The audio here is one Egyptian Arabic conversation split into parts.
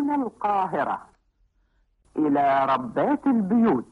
من القاهرة إلى ربات البيوت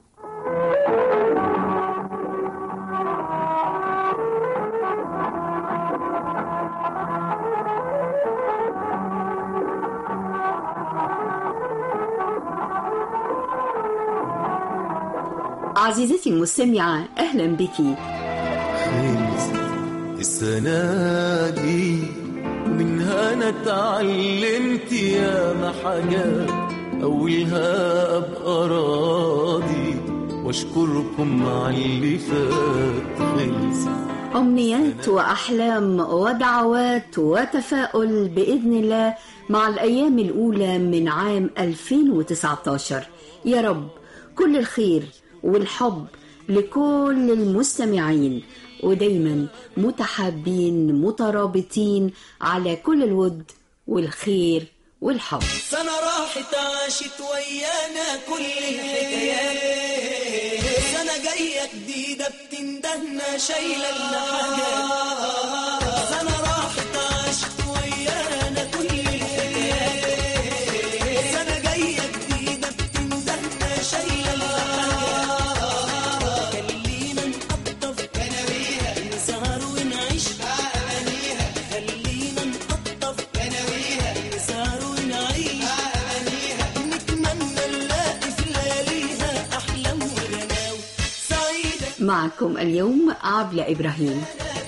عزيزتي المستمعة أهلا بك خلص السنة دي ومنها أنا اتعلمت ياما حاجات أولها أبقى راضي وأشكركم على اللي فات خلص أمنيات وأحلام ودعوات وتفاؤل بإذن الله مع الأيام الأولى من عام 2019 يا رب كل الخير والحب لكل المستمعين ودايما متحابين مترابطين على كل الود والخير والحب سنة راحت عاشت ويانا كل الحكايات سنة جاية جديدة بتندهنا شايلة الحاجات سنة راحت عاشت ويانا كل الحكايات سنة جاية جديدة بتندهنا شايلة الحاجات خلينا نقطف كناويها نسهر ونعيش أغانيها خلينا نقطف كناويها نسهر ونعيش أغانيها نتمنى نلاقي في لياليها أحلام وغناوي سعيدة معكم اليوم عبلة إبراهيم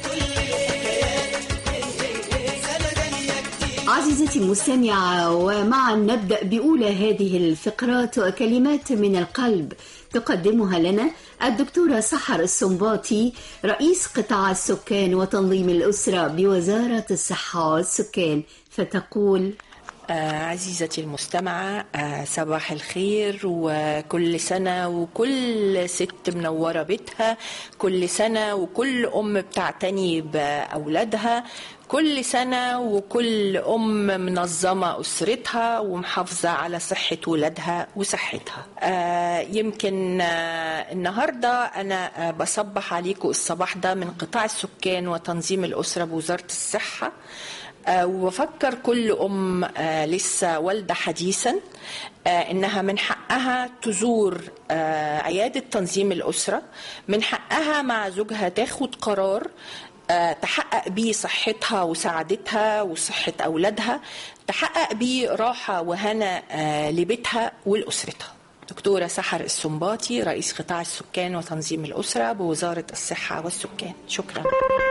عزيزتي المستمعة ومعا نبدأ بأولى هذه الفقرات وكلمات من القلب تقدمها لنا الدكتورة سحر السنباطي رئيس قطاع السكان وتنظيم الأسرة بوزارة الصحة والسكان فتقول آه، عزيزتي المستمعة آه، صباح الخير وكل سنة وكل ست منورة بيتها كل سنة وكل أم بتعتني بأولادها كل سنة وكل أم منظمة أسرتها ومحافظة على صحة ولادها وصحتها آه، يمكن آه، النهاردة أنا آه، بصبح عليكم الصباح ده من قطاع السكان وتنظيم الأسرة بوزارة الصحة آه، وبفكر كل أم آه، لسه والدة حديثا آه، إنها من حقها تزور آه، عيادة تنظيم الأسرة من حقها مع زوجها تاخد قرار آه، تحقق بيه صحتها وسعادتها وصحة أولادها تحقق بيه راحة وهنا آه، لبيتها ولأسرتها دكتورة سحر السنباطي رئيس قطاع السكان وتنظيم الأسرة بوزارة الصحة والسكان شكراً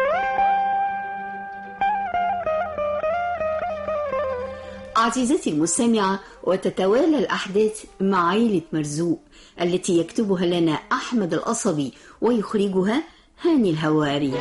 عزيزتي المستمعة وتتوالى الأحداث مع عيلة مرزوق التي يكتبها لنا أحمد القصبي ويخرجها هاني الهواري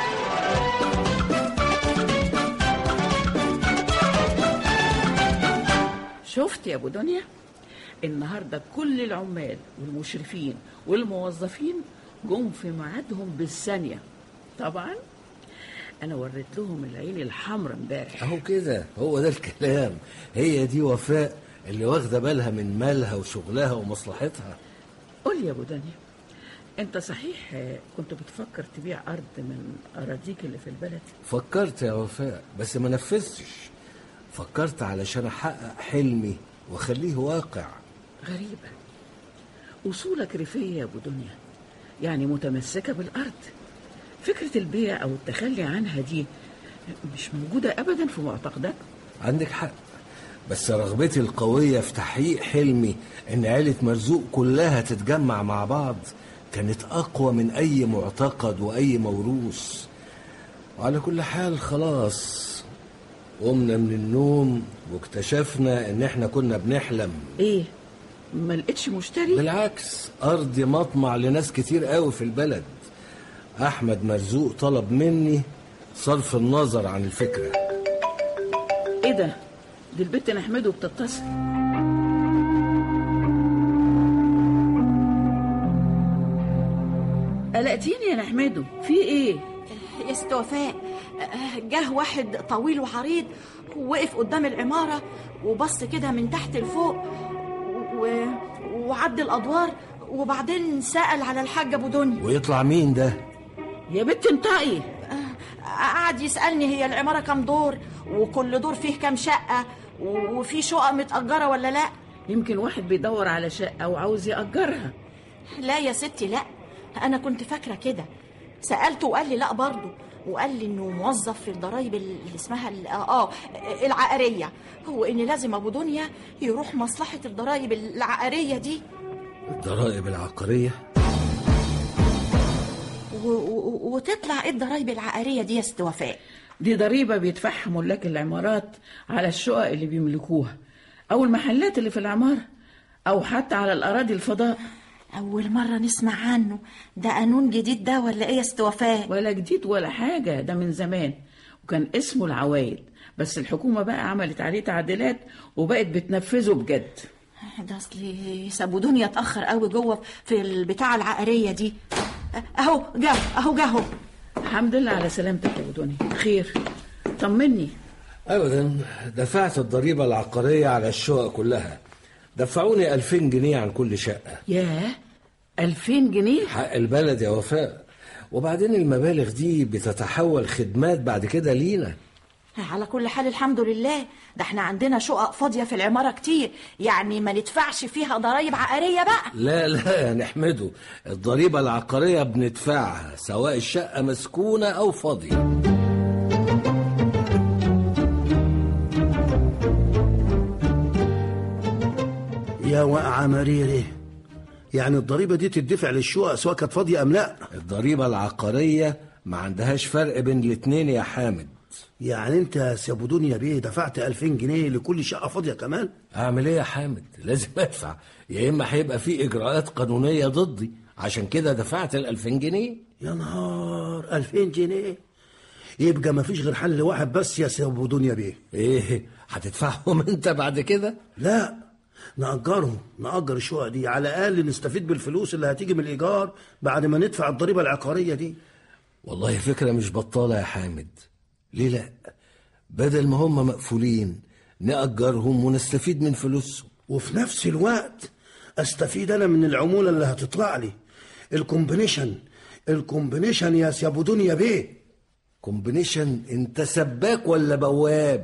شفت يا ابو دنيا النهارده كل العمال والمشرفين والموظفين جم في ميعادهم بالثانيه طبعا انا وريت لهم العين الحمراء امبارح اهو كده هو ده الكلام هي دي وفاء اللي واخده بالها من مالها وشغلها ومصلحتها قول يا ابو دنيا انت صحيح آه، كنت بتفكر تبيع ارض من اراضيك اللي في البلد فكرت يا وفاء بس ما نفذتش فكرت علشان احقق حلمي واخليه واقع غريبه اصولك ريفيه يا ابو دنيا يعني متمسكه بالارض فكره البيع او التخلي عنها دي مش موجوده ابدا في معتقداتك عندك حق بس رغبتي القوية في تحقيق حلمي إن عيلة مرزوق كلها تتجمع مع بعض كانت أقوى من أي معتقد وأي موروث وعلى كل حال خلاص قمنا من النوم واكتشفنا إن إحنا كنا بنحلم ايه ما لقيتش مشتري بالعكس أرضي مطمع لناس كتير قوي في البلد أحمد مرزوق طلب مني صرف النظر عن الفكرة ايه ده دي البت نحمده بتتصل قلقتيني يا نحمده في ايه يا ست وفاء آه، جه واحد طويل وعريض وقف قدام العمارة وبص كده من تحت لفوق و... وعد الأدوار وبعدين سأل على الحاج أبو دنيا ويطلع مين ده يا بت انطقي آه، قعد يسألني هي العمارة كام دور وكل دور فيه كام شقة و- وفي شقق متأجرة ولا لا يمكن واحد بيدور على شقة وعاوز يأجرها لا يا ستي لا انا كنت فاكره كده سالته وقال لي لا برضه وقال لي انه موظف في الضرايب اللي اسمها ال- اه العقاريه هو ان لازم ابو دنيا يروح مصلحه الضرايب العقاريه دي الضرائب العقارية و- و- وتطلع ايه الضرايب العقاريه دي يا ست وفاء دي ضريبة بيدفعها ملاك العمارات على الشقق اللي بيملكوها أو المحلات اللي في العمارة أو حتى على الأراضي الفضاء اول مره نسمع عنه ده قانون جديد ده ولا ايه يا ست وفاء ولا جديد ولا حاجة ده من زمان وكان اسمه العوايد بس الحكومة بقى عملت عليه تعديلات وبقت بتنفذه بجد ده اصلي ابو دنيا اتاخر قوي جوه في البتاعه العقاريه دي اهو جه اهو جه اهو الحمد لله على سلامتك يا أبو دنيا خير طمني أبدا دفعت الضريبة العقارية على الشقق كلها دفعوني 2000 جنيه عن كل شقة ياه ألفين جنيه حق البلد يا وفاء وبعدين المبالغ دي بتتحول خدمات بعد كده لينا على كل حال الحمد لله ده احنا عندنا شقق فاضيه في العماره كتير يعني ما ندفعش فيها ضرايب عقاريه بقى لا لا يا نحمده الضريبة العقارية بندفعها سواء الشقة مسكونة أو فاضية يا واقعة مريري يعني الضريبة دي تدفع للشقق سواء كانت فاضية أم لا الضريبة العقارية ما عندهاش فرق بين الاتنين يا حامد يعني أنت يا سي أبو دنيا بيه دفعت 2000 جنيه لكل شقة فاضية كمان أعمل إيه يا حامد لازم أدفع يا إما هيبقى في إجراءات قانونية ضدي عشان كده دفعت ال 2000 جنيه يا نهار 2000 جنيه يبقى ما فيش غير حل واحد بس يا سي أبو دنيا بيه إيه هتدفعهم أنت بعد كده لا نأجرهم نأجر الشقق دي على الأقل نستفيد بالفلوس اللي هتيجي من الإيجار بعد ما ندفع الضريبة العقارية دي والله فكرة مش بطالة يا حامد ليه لا بدل ما هم مقفولين نأجرهم ونستفيد من فلوسهم وفي نفس الوقت استفيد انا من العموله اللي هتطلع لي الكومبينيشن الكومبينيشن يا سي ابو دنيا بيه كومبينيشن انت سباك ولا بواب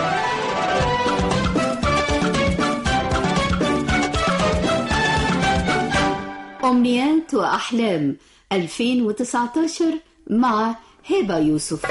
أمنيات وأحلام 2019 مع هبة يوسف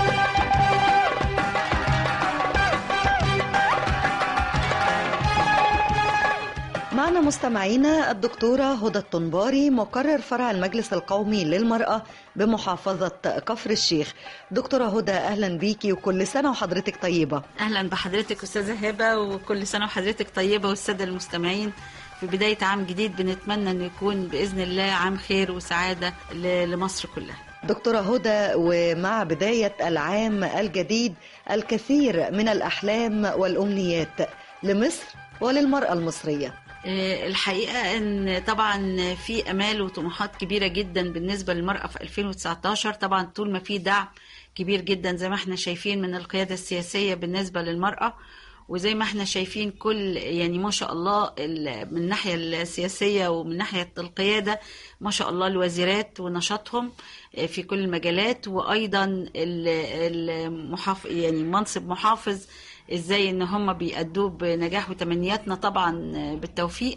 معنا مستمعينا الدكتورة هدى الطنباري مقرر فرع المجلس القومي للمرأة بمحافظة كفر الشيخ دكتورة هدى أهلا بيكي وكل سنة وحضرتك طيبة اهلا بحضرتك استاذه هبه وكل سنه وحضرتك طيبه والساده المستمعين في بدايه عام جديد بنتمنى انه يكون باذن الله عام خير وسعاده ل- لمصر كلها دكتورة هدى ومع بداية العام الجديد الكثير من الأحلام والأمنيات لمصر وللمرأة المصرية آه، الحقيقه ان طبعا في امال وطموحات كبيره جدا بالنسبه للمراه في 2019 طبعا طول ما في دعم كبير جدا زي ما احنا شايفين من القياده السياسيه بالنسبه للمراه وزي ما احنا شايفين كل يعني ما شاء الله ال- من الناحيه السياسيه ومن ناحيه القياده ما شاء الله الوزيرات ونشاطهم آه، في كل المجالات وايضا ال- المحافظ يعني منصب محافظ ازاي ان هم بيأدوه بنجاح وتمنياتنا طبعا بالتوفيق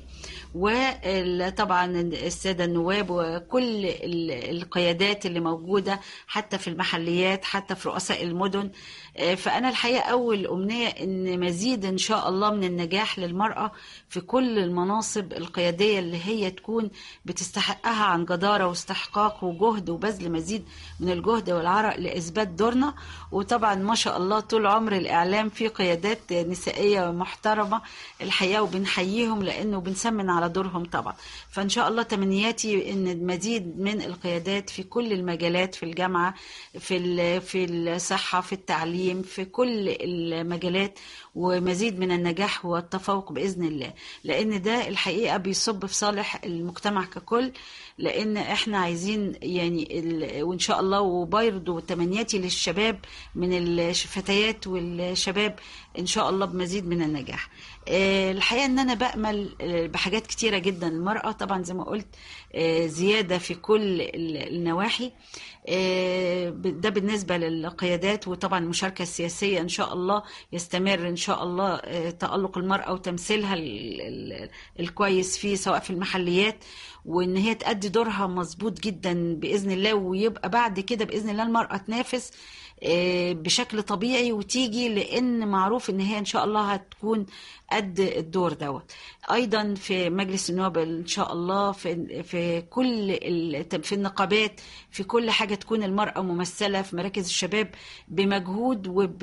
وطبعا الساده النواب وكل ال- القيادات اللي موجوده حتى في المحليات حتى في رؤساء المدن آه، فانا الحقيقه اول امنيه ان مزيد ان شاء الله من النجاح للمراه في كل المناصب القياديه اللي هي تكون بتستحقها عن جداره واستحقاق وجهد وبذل مزيد من الجهد والعرق لاثبات دورنا وطبعا ما شاء الله طول عمر الاعلام في قيادات نسائيه محترمه الحقيقه وبنحييهم لانه بنسمن على دورهم طبعا فان شاء الله تمنياتي ان المزيد من القيادات في كل المجالات في الجامعه في ال- في الصحه في التعليم في كل المجالات ومزيد من النجاح والتفوق باذن الله لان ده الحقيقه بيصب في صالح المجتمع ككل لان احنا عايزين يعني ال... وان شاء الله وبرضه تمنياتي للشباب من الفتيات والشباب ان شاء الله بمزيد من النجاح آه، الحقيقه ان انا بامل آه، بحاجات كتيره جدا المراه طبعا زي ما قلت آه، زياده في كل ال- النواحي آه، ب- ده بالنسبه للقيادات وطبعا المشاركه السياسيه ان شاء الله يستمر ان شاء الله آه، تالق المراه وتمثيلها ال- ال- الكويس فيه سواء في المحليات وان هي تأدي دورها مظبوط جدا باذن الله ويبقى بعد كده باذن الله المراه تنافس آه، بشكل طبيعي وتيجي لان معروف ان هي ان شاء الله هتكون قد الدور دوت ايضا في مجلس النواب ان شاء الله في في كل ال- في النقابات في كل حاجه تكون المراه ممثله في مراكز الشباب بمجهود وب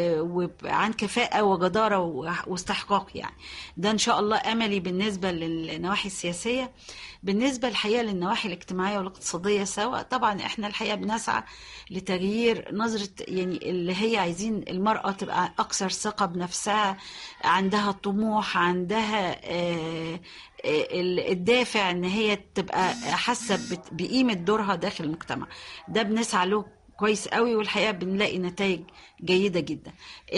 وعن كفاءه وجداره و- واستحقاق يعني ده ان شاء الله املي بالنسبه للنواحي السياسيه بالنسبه الحقيقه للنواحي الاجتماعيه والاقتصاديه سواء طبعا احنا الحقيقه بنسعى لتغيير نظره يعني اللي هي عايزين المراه تبقى اكثر ثقه بنفسها عندها طموح عندها آه، آه، الدافع ان هي تبقى حاسه بت- بقيمه دورها داخل المجتمع ده بنسعى له كويس قوي والحقيقه بنلاقي نتائج جيده جدا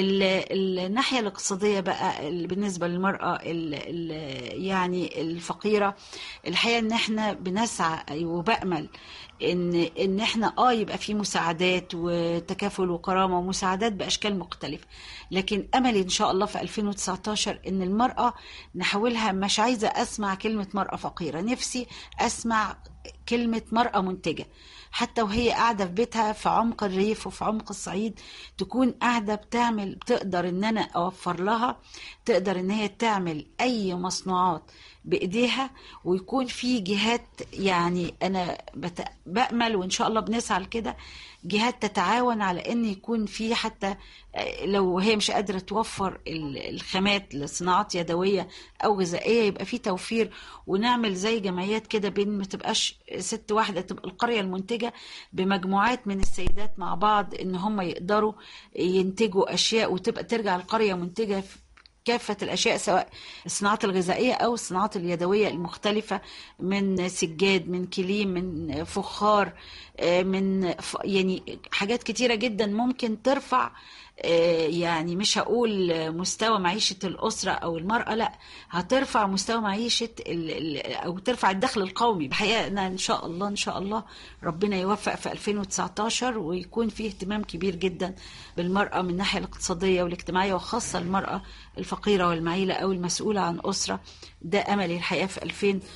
ال- الناحيه الاقتصاديه بقى ال- بالنسبه للمراه ال- ال- يعني الفقيره الحقيقه ان احنا بنسعى وبامل ان ان احنا اه يبقى في مساعدات وتكافل وكرامه ومساعدات باشكال مختلفه لكن املي ان شاء الله في 2019 ان المراه نحولها مش عايزه اسمع كلمه مراه فقيره نفسي اسمع كلمه مراه منتجه حتى وهي قاعده في بيتها في عمق الريف وفي عمق الصعيد تكون قاعده بتعمل تقدر ان انا اوفر لها تقدر ان هي تعمل اي مصنوعات بايديها ويكون في جهات يعني انا بت... بامل وان شاء الله بنسعى لكده جهات تتعاون على ان يكون في حتى آه، لو هي مش قادره توفر ال- الخامات لصناعات يدويه او غذائيه يبقى في توفير ونعمل زي جمعيات كده بين ما تبقاش ست واحده تبقى القريه المنتجه بمجموعات من السيدات مع بعض ان هم يقدروا ينتجوا اشياء وتبقى ترجع القريه منتجه في كافة الأشياء سواء الصناعات الغذائية أو الصناعات اليدوية المختلفة من سجاد من كليم من فخار آه، من ف- يعني حاجات كتيرة جدا ممكن ترفع آه، يعني مش هقول مستوى معيشة الأسرة أو المرأة لا هترفع مستوى معيشة ال- ال- أو ترفع الدخل القومي الحقيقة أنا إن شاء الله إن شاء الله ربنا يوفق في 2019 ويكون فيه اهتمام كبير جدا بالمرأة من الناحية الاقتصادية والاجتماعية وخاصة المرأة الفقيرة والمعيلة أو المسؤولة عن أسرة ده أملي الحقيقة في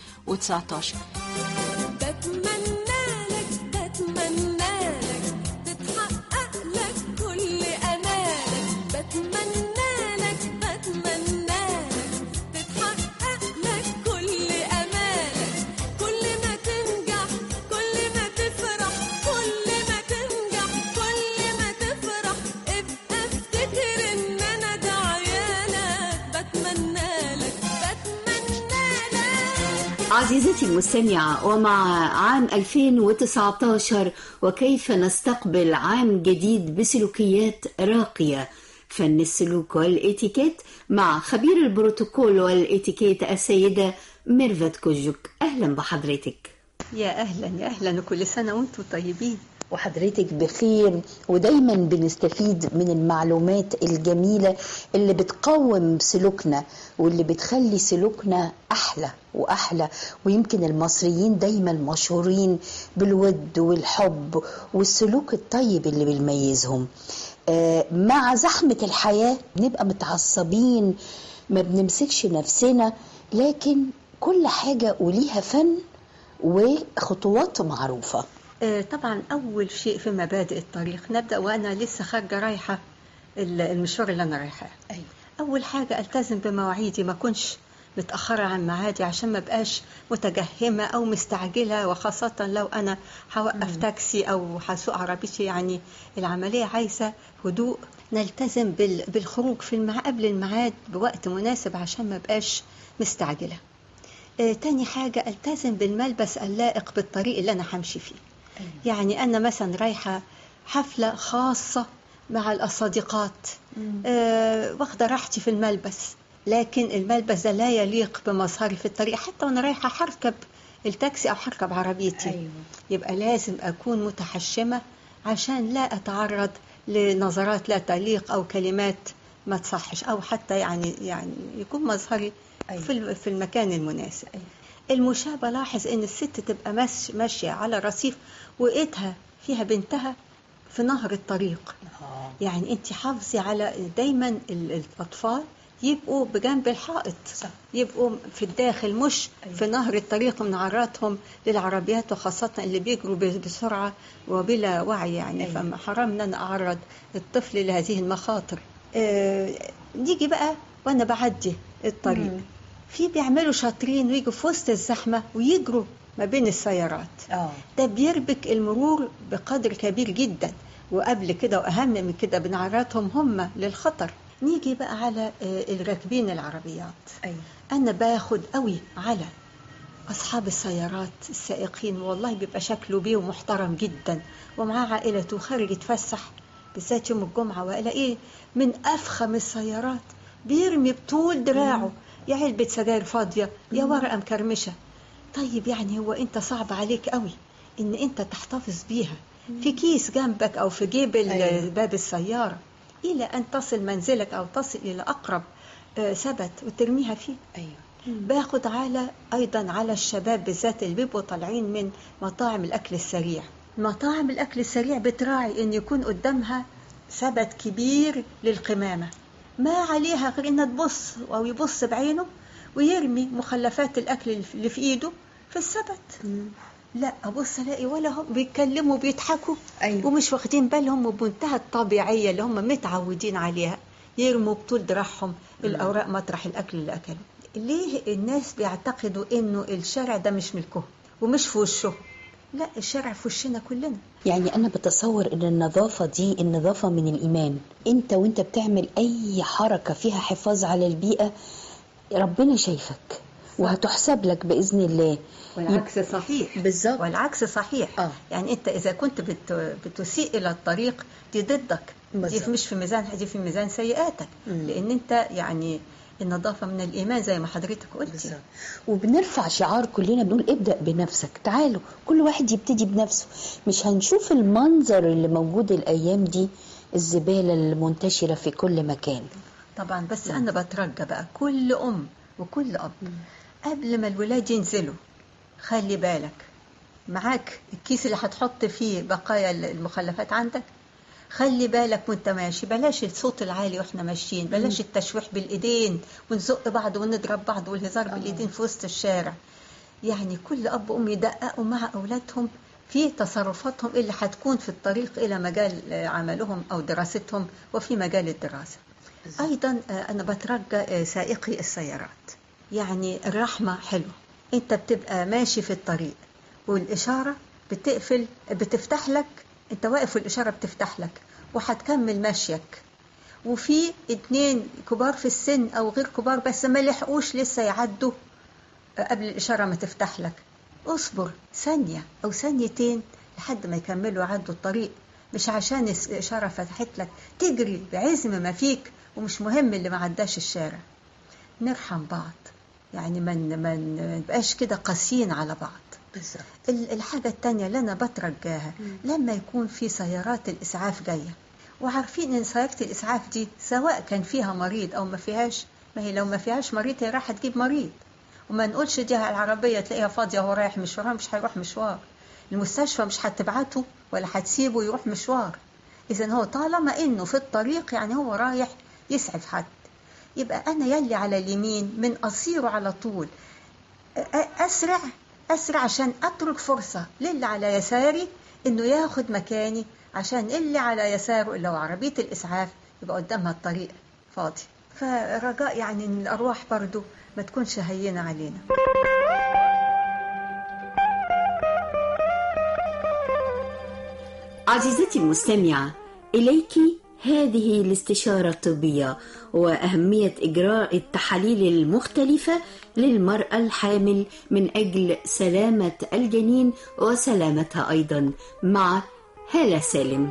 2019 بتمنى لك بتمنى لك تتحقق لك كل امالك بتمنى لك بتمنى لك تتحقق لك كل امالك كل ما تنجح كل ما تفرح كل ما تنجح كل ما تفرح ابقى افتكر ان انا دعيانك بتمنى لك بتمنى لك عزيزتي المستمعة ومع عام 2019 وكيف نستقبل عام جديد بسلوكيات راقية فن السلوك والإتيكيت مع خبير البروتوكول والإتيكيت السيدة ميرفت كوجك أهلا بحضرتك يا اهلا يا اهلا وكل سنه وانتم طيبين وحضرتك بخير ودايما بنستفيد من المعلومات الجميلة اللي بتقوم سلوكنا واللي بتخلي سلوكنا أحلى وأحلى ويمكن المصريين دايما مشهورين بالود والحب والسلوك الطيب اللي بيميزهم آه، مع زحمة الحياة بنبقى متعصبين ما بنمسكش نفسنا لكن كل حاجة وليها فن وخطوات معروفة آه، طبعا اول شيء في مبادئ الطريق نبدا وانا لسه خارجه رايحه ال- المشوار اللي انا رايحاه أيوة. اول حاجه التزم بمواعيدي ما اكونش متاخره عن ميعادي عشان ما بقاش متجهمه او مستعجله وخاصه لو انا هوقف تاكسي او هسوق عربيتي يعني العمليه عايزه هدوء نلتزم بال- بالخروج في المع... قبل الميعاد بوقت مناسب عشان ما بقاش مستعجله آه، تاني حاجة التزم بالملبس اللائق بالطريق اللي أنا همشي فيه يعني أنا مثلا رايحة حفلة خاصة مع الصديقات آه، واخدة راحتي في الملبس لكن الملبس ده لا يليق بمظهري في الطريق حتى وأنا رايحة هركب التاكسي أو هركب عربيتي أيوة. يبقى لازم أكون متحشمة عشان لا أتعرض لنظرات لا تليق أو كلمات ما تصحش او حتى يعني يعني يكون مظهري في الم- في المكان المناسب المشاة بلاحظ ان الست تبقى ماش- ماشيه على رصيف وايدها فيها بنتها في نهر الطريق يعني انت حافظي على دايما ال- الاطفال يبقوا بجنب الحائط صح. يبقوا في الداخل مش في نهر الطريق من عراتهم للعربيات وخاصة اللي بيجروا ب- بسرعة وبلا وعي يعني أيوة. فما حرام ان انا اعرض الطفل لهذه المخاطر آه نيجي بقى وانا بعدي الطريق مم. في بيعملوا شاطرين ويجوا في وسط الزحمة ويجروا ما بين السيارات اه ده بيربك المرور بقدر كبير جدا وقبل كده واهم من كده بنعرضهم هم للخطر نيجي بقى على آه، الراكبين العربيات أيوة. انا باخد قوي على اصحاب السيارات السائقين والله بيبقى شكله بيه ومحترم جدا ومعاه عائلته خارج يتفسح بالذات يوم الجمعه والاقيه من افخم السيارات بيرمي بطول دراعه يا علبه سجاير فاضيه يا ورقه مكرمشه طيب يعني هو انت صعب عليك قوي ان انت تحتفظ بيها في كيس جنبك او في جيب ال- أيوة. باب السياره الى ان تصل منزلك او تصل الى اقرب آه، سبت وترميها فيه ايوه باخد على ايضا على الشباب بالذات اللي بيبقوا طالعين من مطاعم الاكل السريع مطاعم الاكل السريع بتراعي ان يكون قدامها سبت كبير للقمامه ما عليها غير انها تبص او يبص بعينه ويرمي مخلفات الاكل اللي في ايده في السبت لا ابص الاقي ولا هم بيتكلموا وبيضحكوا أيوة. ومش واخدين بالهم وبمنتهى الطبيعيه اللي هم متعودين عليها يرموا بطول دراعهم الاوراق مطرح الاكل اللي اكلوه ليه الناس بيعتقدوا انه الشارع ده مش ملكهم ومش في وشه لا الشارع في وشنا كلنا يعني أنا بتصور إن النظافة دي النظافة من الإيمان أنت وأنت بتعمل أي حركة فيها حفاظ على البيئة ربنا شايفك وهتحسب لك بإذن الله والعكس صحيح بالظبط والعكس صحيح آه. يعني انت اذا كنت بت... بتسيء الى الطريق دي ضدك دي بالظبط. مش في ميزان دي في ميزان سيئاتك مم. لان انت يعني النظافه من الايمان زي ما حضرتك قلتي وبنرفع شعار كلنا بنقول ابدأ بنفسك تعالوا كل واحد يبتدي بنفسه مش هنشوف المنظر اللي موجود الأيام دي الزبالة المنتشرة في كل مكان طبعا بس انا بترجى بقى كل ام وكل اب قبل ما الولاد ينزلوا خلي بالك معاك الكيس اللي هتحط فيه بقايا المخلفات عندك خلي بالك وانت ماشي بلاش الصوت العالي واحنا ماشيين بلاش التشويح بالايدين ونزق بعض ونضرب بعض والهزار بالايدين في وسط الشارع يعني كل اب وام يدققوا مع اولادهم في تصرفاتهم اللي هتكون في الطريق الى مجال آه، عملهم او دراستهم وفي مجال الدراسه ايضا آه، انا بترجى آه، سائقي السيارات يعني الرحمه حلوه انت بتبقى ماشي في الطريق والاشاره بتقفل بتفتح لك انت واقف والاشاره بتفتح لك وهتكمل مشيك وفي اتنين كبار في السن او غير كبار بس ما لحقوش لسه يعدوا قبل الإشارة ما تفتح لك اصبر ثانية أو ثانيتين لحد ما يكملوا يعدوا الطريق مش عشان الس- الإشارة فتحت لك تجري بعزم ما فيك ومش مهم اللي ما عداش الشارع نرحم بعض يعني ما من ما نبقاش كده قاسيين على بعض بالظبط ال- الحاجة التانية اللي أنا بترجاها لما يكون في سيارات الإسعاف جاية وعارفين إن سيارة الإسعاف دي سواء كان فيها مريض أو ما فيهاش ما هي لو ما فيهاش مريض هي راح تجيب مريض وما نقولش دي العربية تلاقيها فاضية وهو رايح مشوار مش هيروح مشوار المستشفى مش هتبعته ولا هتسيبه يروح مشوار إذا هو طالما إنه في الطريق يعني هو رايح يسعف حد يبقى أنا يلي على اليمين من أصيره على طول أ- أسرع أسرع عشان أترك فرصة للي على يساري إنه ياخد مكاني عشان اللي على يساره اللي هو عربية الإسعاف يبقى قدامها الطريق فاضي فرجاء يعني إن الأرواح برضو ما تكونش هينة علينا عزيزتي المستمعة إليك هذه الاستشارة الطبية وأهمية إجراء التحاليل المختلفة للمرأة الحامل من أجل سلامة الجنين وسلامتها أيضا مع هالة سالم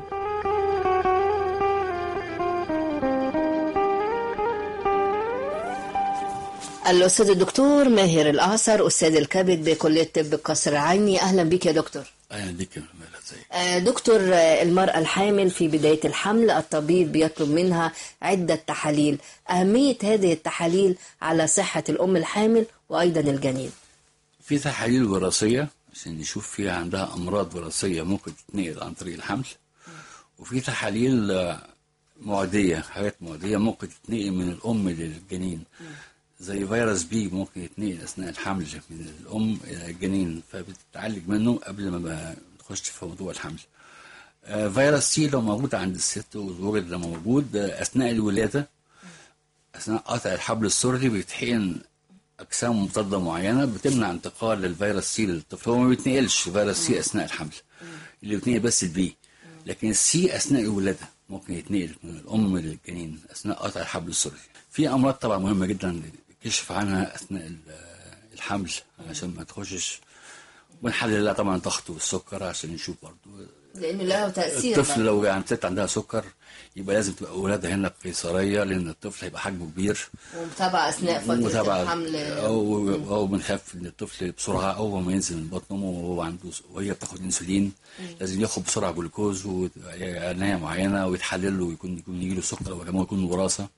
الأستاذ الدكتور ماهر الأعصر أستاذ الكبد بكلية طب القصر العيني أهلا بك يا دكتور اهلا بك يا مهلا ازاي آه، دكتور آه، المرأة الحامل في بداية الحمل الطبيب بيطلب منها عدة تحاليل أهمية هذه التحاليل على صحة الأم الحامل وأيضا الجنين في تحاليل وراثيه عشان نشوف فيها عندها امراض وراثيه ممكن تتنقل عن طريق الحمل وفي تحاليل آه، معديه حاجات معديه ممكن تتنقل من الام للجنين زي فيروس بي ممكن يتنقل اثناء الحمل من الام الى الجنين فبتتعالج منه قبل ما تخش في موضوع الحمل آه، فيروس سي لو موجود عند الست وزوجها لو موجود آه، اثناء الولاده اثناء قطع الحبل السري بيتحقن اجسام مضاده معينه بتمنع انتقال الفيروس سي للطفل هو ما بيتنقلش فيروس سي اثناء الحمل اللي بيتنقل بس البي لكن السي اثناء الولاده ممكن يتنقل من الام للجنين اثناء قطع الحبل السري في امراض طبعا مهمه جدا الكشف عنها اثناء ال- الحمل عشان ما تخشش ونحلل لها طبعا الضغط والسكر عشان نشوف برضو لأنه له تأثير الطفل لو يعني ست عندها سكر يبقى لازم تبقى ولادها هنا قيصريه لان الطفل هيبقى حجمه كبير ومتابعة أثناء فترة ومتابعة الحمل او او بنخاف ان الطفل بسرعه اول ما ينزل من بطن امه وهو عنده وهي بتاخد انسولين لازم ياخد بسرعه جلوكوز وعنايه معينه ويتحلل له ويكون يكون يجي له سكر او كمان يكون وراثه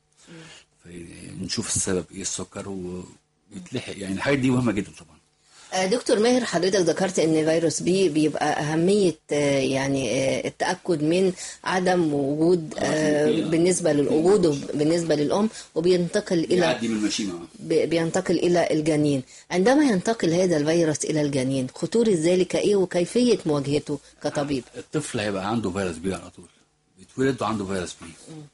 فنشوف السبب ايه السكر ويتلحق يعني الحاجات دي مهمه جدا طبعا آه، دكتور ماهر حضرتك ذكرت ان فيروس بي بيبقى اهميه آه، يعني آه، التاكد من عدم وجود آه، بالنسبه للوجود وبالنسبه للام وبينتقل الى يعدي من المشيمه ب- بينتقل الى الجنين عندما ينتقل هذا الفيروس الى الجنين خطوره ذلك ايه وكيفيه مواجهته كطبيب الطفل هيبقى عنده فيروس بي على طول بيتولد وعنده فيروس بي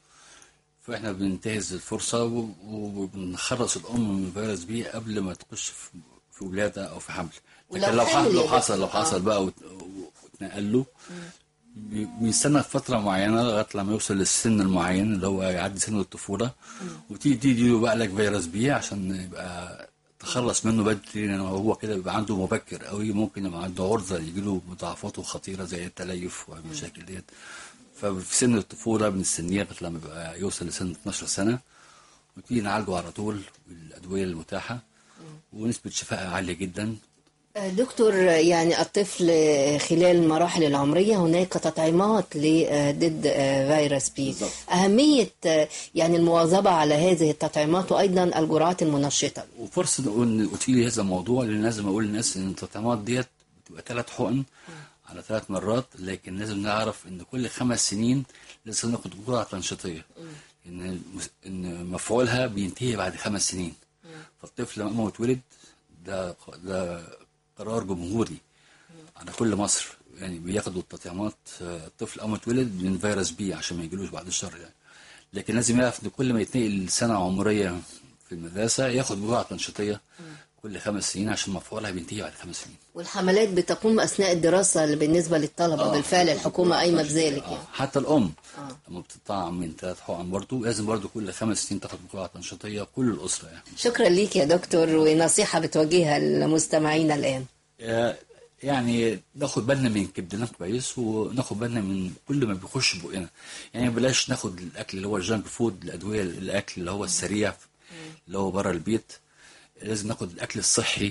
فاحنا بننتهز الفرصه و- وبنخلص الام من فيروس بي قبل ما تخش في في ولاده او في حمل ولو لكن لو حامل حصل يا لو حصل لو دكتور. حصل بقى وت- واتنقل له بي- بيستنى فتره معينه لغايه لما يوصل للسن المعين اللي هو يعدي سن الطفوله وتيجي تدي له بقى لك فيروس بي عشان يبقى تخلص منه بدري لان هو كده بيبقى عنده مبكر قوي ممكن يبقى عنده عرضه يجي له مضاعفاته خطيره زي التليف والمشاكل ديت ففي سن الطفوله بنستنيه لغايه لما يبقى يوصل لسن 12 سنه وتيجي نعالجه على طول بالادويه المتاحه ونسبه شفاء عاليه جدا آه، دكتور آه، يعني الطفل آه، خلال المراحل العمرية هناك تطعيمات ل- آه، ضد آه، فيروس بي أهمية آه، يعني المواظبة على هذه التطعيمات وأيضا الجرعات المنشطة وفرصه ان اثير هذا الموضوع لان لازم اقول للناس ان التطعيمات ديت بتبقى ثلاث حقن على ثلاث مرات لكن لازم نعرف ان كل خمس سنين لازم ناخد جرعه تنشيطيه ان المس- ان مفعولها بينتهي بعد خمس سنين فالطفل لما هو اتولد ده ده قرار جمهوري على كل مصر يعني بياخدوا التطعيمات آه، الطفل اول ما اتولد من فيروس بي عشان ما يجيلوش بعد الشر يعني لكن لازم يعرف ان كل ما يتنقل سنه عمريه في المدرسه ياخد جرعه تنشيطيه كل خمس سنين عشان مفعولها بينتهي بعد خمس سنين والحملات بتقوم أثناء الدراسة بالنسبة للطلبة آه. بالفعل الحكومة قايمة بذلك يعني. حتى الام لما بتطعم من ثلاث حقن برضه لازم برضه كل خمس سنين تاخد جرعه تنشيطيه كل الاسره يعني شكرا ليك يا دكتور ونصيحة بتوجهها لمستمعينا الآن آه، يعني ناخد بالنا من كبدنا كويس وناخد بالنا من كل ما بيخش بقنا يعني بلاش ناخد الاكل اللي هو الجانك فود الادويه الاكل اللي هو السريع اللي هو بره البيت لازم ناخد الاكل الصحي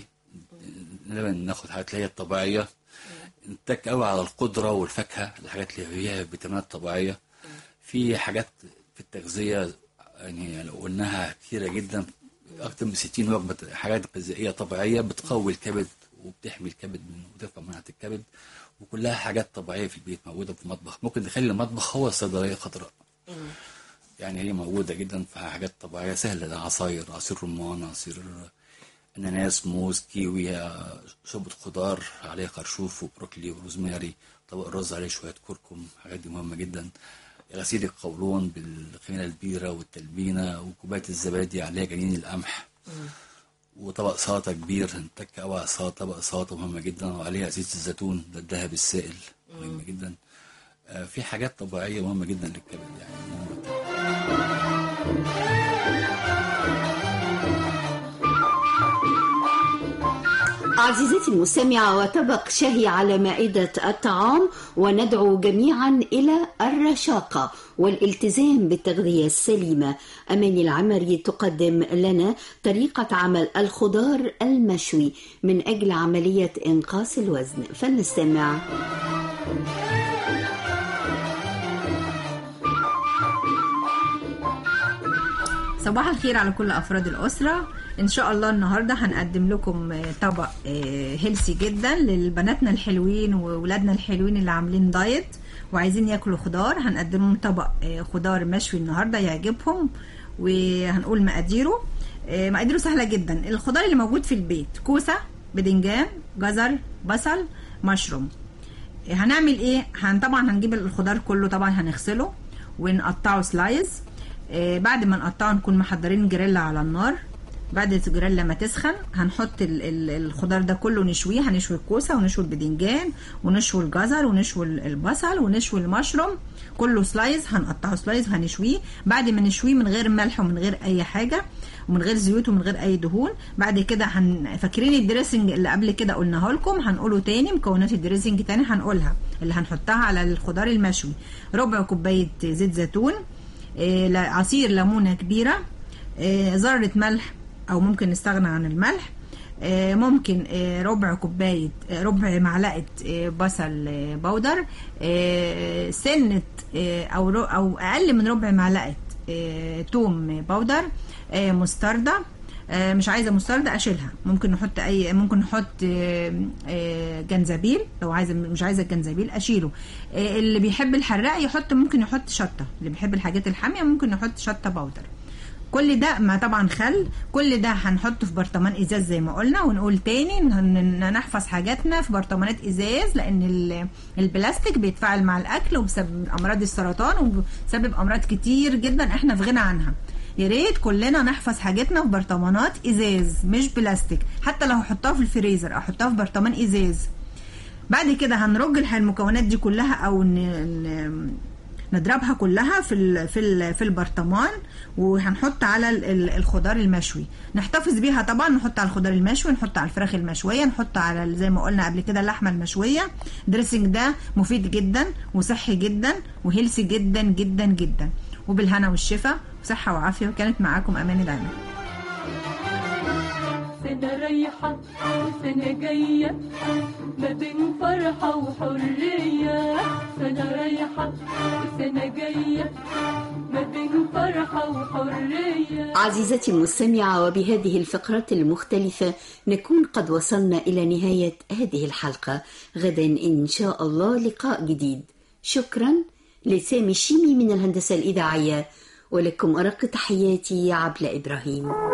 لازم ناخد حاجات اللي هي الطبيعيه نتك قوي على الخضره والفاكهه الحاجات اللي فيها فيتامينات طبيعيه في حاجات في التغذيه يعني لو قلناها كتيره جدا اكتر من 60 وجبه حاجات غذائيه طبيعيه بتقوي الكبد وبتحمي الكبد من وترفع مناعه الكبد وكلها حاجات طبيعيه في البيت موجوده في المطبخ ممكن نخلي المطبخ هو الصيدليه الخضراء يعني هي موجوده جدا في حاجات طبيعيه سهله ده عصاير عصير رمان عصير اناناس موز كيوي شوربه خضار عليها خرشوف وبروكلي وروزماري طبق الرز عليه شويه كركم الحاجات دي مهمه جدا غسيل القولون بالخميره البيره والتلبينه وكوبايه الزبادي عليها جنين القمح وطبق سلطه كبير نتك قوي على السلطه طبق سلطه مهمه جدا وعليها زيت الزيتون ده الذهب السائل مهم جدا آه، في حاجات طبيعيه مهمه جدا للكبد يعني مهمة. عزيزتي المستمعة وطبق شهي على مائدة الطعام وندعو جميعا إلى الرشاقة والالتزام بالتغذية السليمة أماني العمري تقدم لنا طريقة عمل الخضار المشوي من أجل عملية إنقاص الوزن فلنستمع صباح الخير على كل افراد الاسره ان شاء الله النهارده هنقدم لكم آه، طبق آه، هيلسي جدا لبناتنا الحلوين وولادنا الحلوين اللي عاملين دايت وعايزين ياكلوا خضار هنقدم لهم طبق آه، خضار مشوي النهارده يعجبهم وهنقول مقاديره آه، مقاديره سهله جدا الخضار اللي موجود في البيت كوسه بدنجان جزر بصل مشروم هنعمل ايه هن طبعا هنجيب الخضار كله طبعا هنغسله ونقطعه سلايز آه بعد ما نقطعه نكون محضرين جريلا على النار بعد الجريلا ما تسخن هنحط ال ال الخضار ده كله نشويه هنشوي الكوسه ونشوي البدنجان ونشوي الجزر ونشوي ال- البصل ونشوي المشروم كله سلايز هنقطعه سلايز وهنشويه بعد ما نشويه من غير ملح ومن غير اي حاجه ومن غير زيوت ومن غير اي دهون بعد كده هن... فاكرين الدريسنج اللي قبل كده قلناه لكم هنقوله تاني مكونات الدريسنج تاني هنقولها اللي هنحطها على الخضار المشوي ربع كوبايه زيت زيتون آه، ل- عصير ليمونه كبيره آه، ذره ملح او ممكن نستغنى عن الملح آه، ممكن آه، ربع كوبايه آه، ربع معلقه آه، بصل آه، بودر آه، سنه آه، او رو- او اقل من ربع معلقه آه، توم بودر آه، مستردة آه، مش عايزه مستردة اشيلها ممكن نحط اي ممكن نحط آه، آه، جنزبيل لو عايزه مش عايزه الجنزبيل اشيله آه، اللي بيحب الحراق يحط ممكن يحط شطه اللي بيحب الحاجات الحاميه ممكن يحط شطه بودر كل ده مع طبعا خل كل ده هنحطه في برطمان ازاز زي ما قلنا ونقول تاني إن هن- نحفظ حاجاتنا في برطمانات ازاز لان ال- البلاستيك بيتفاعل مع الاكل وبسبب امراض السرطان وبسبب امراض كتير جدا احنا في غنى عنها يا ريت كلنا نحفظ حاجتنا في برطمانات ازاز مش بلاستيك حتى لو هحطها في الفريزر او احطها في برطمان ازاز بعد كده هنرج الح- المكونات دي كلها او ن... ن... نضربها كلها في ال... في ال... في البرطمان وهنحط على ال- ال- الخضار المشوي نحتفظ بيها طبعا نحط على الخضار المشوي نحط على الفراخ المشويه نحط على ال- زي ما قلنا قبل كده اللحمه المشويه دريسنج ده مفيد جدا وصحي جدا وهيلسي جدا جدا جدا وبالهنا والشفا وصحه وعافيه وكانت معاكم اماني دايما سنة رايحة وسنة جاية ما بين فرحة وحرية سنة رايحة وسنة جاية ما بين فرحة وحرية عزيزتي المستمعة وبهذه الفقرات المختلفة نكون قد وصلنا إلى نهاية هذه الحلقة غدا إن شاء الله لقاء جديد شكرا لسامي الشيمي من الهندسة الإذاعية ولكم أرق تحياتي عبلة إبراهيم